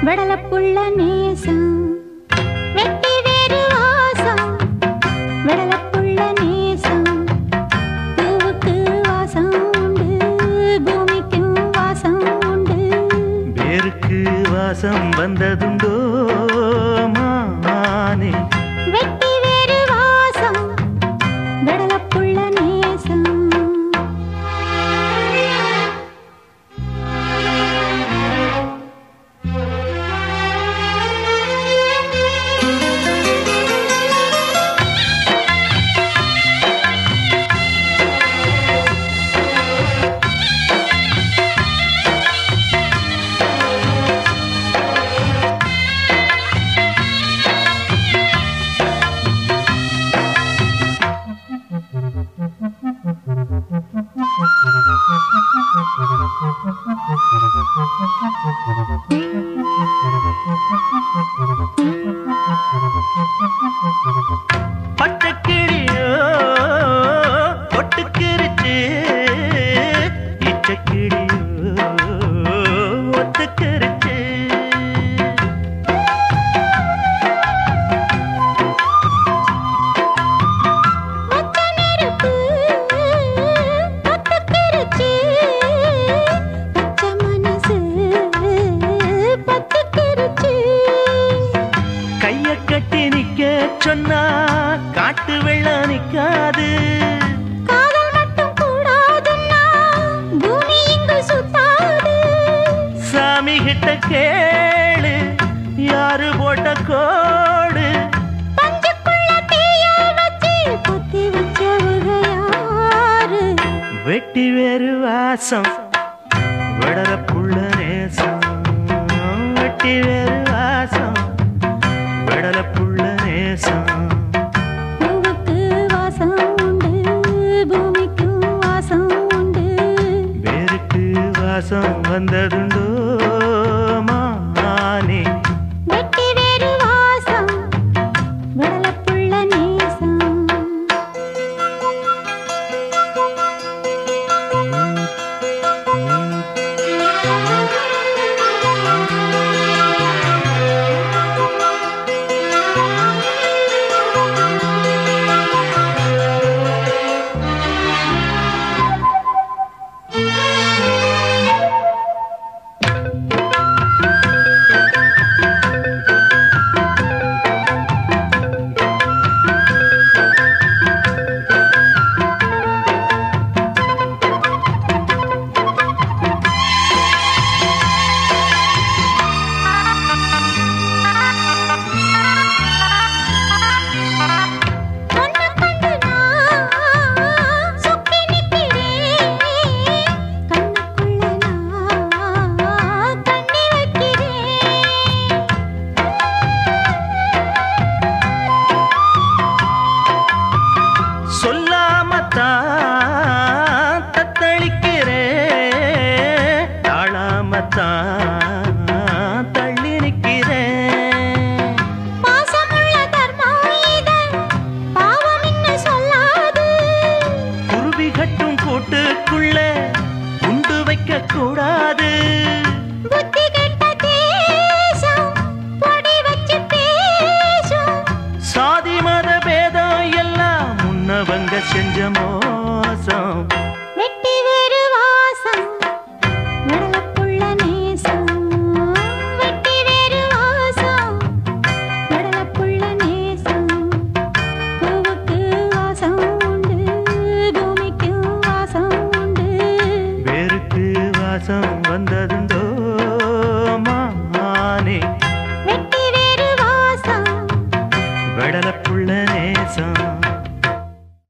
வெடலப்புள்ள நேசம் வெட்டி வேறு வாசம் வெடலப்புள்ள நேசம் பூவுக்கு வாசம் உண்டு பூமிக்கும் வாசம் உண்டு வேருக்கு வாசம் வந்ததுண்டோ மானே வெட்டி வேறு வாசம் வெடலப்புள்ள நேசம் பட்டக்கிளியோ ஒட்டுக்கிருச்சு இச்சக்கிளியோ ஒத்துக்கிருச்சு மொத்த நெருப்பு பத்துக்கிருச்சு பச்சை மனசு பத்துக்கிருச்சு கைய கட்டி நிக்க சொன்னா காட்டு வெள்ளம் நிக்காது காதல் மட்டும் கூடாதுன்னா பூமி இங்கு சுத்தாது சாமி கிட்ட கேளு யாரு போட்ட கோடு பஞ்சுக்குள்ள தீய வச்சு பொத்தி வச்சவங்க யாரு வெட்டி வேறு வாசம் விடல புள்ள நேசம் வெட்டி வேறு வாசம் விடல புள்ள நேசம் பூவுக்கு வாசம் உண்டு பூமிக்கும் வாசம் உண்டு வேருக்கு வாசம் வந்ததுண்டோ மானே வெட்டி வேறு வாசம் விடலப்புள்ள நேசம் ஒன்னு கண்டு நான் சுத்தி நிக்கிறேன் கண்ணுக்குள்ள நான் கண்ணி வைக்கிறேன் சொல்லாமத்தான் தத்தளிக்கிறேன் தாழாமத்தான் தள்ளி நிற்கிறேன் பாசமுள்ள தர்மம் இது பாவம் என்ன சொல்லாது குருவி கட்டும் கூட்டுக்குள்ள குண்டு வைக்க கூடாது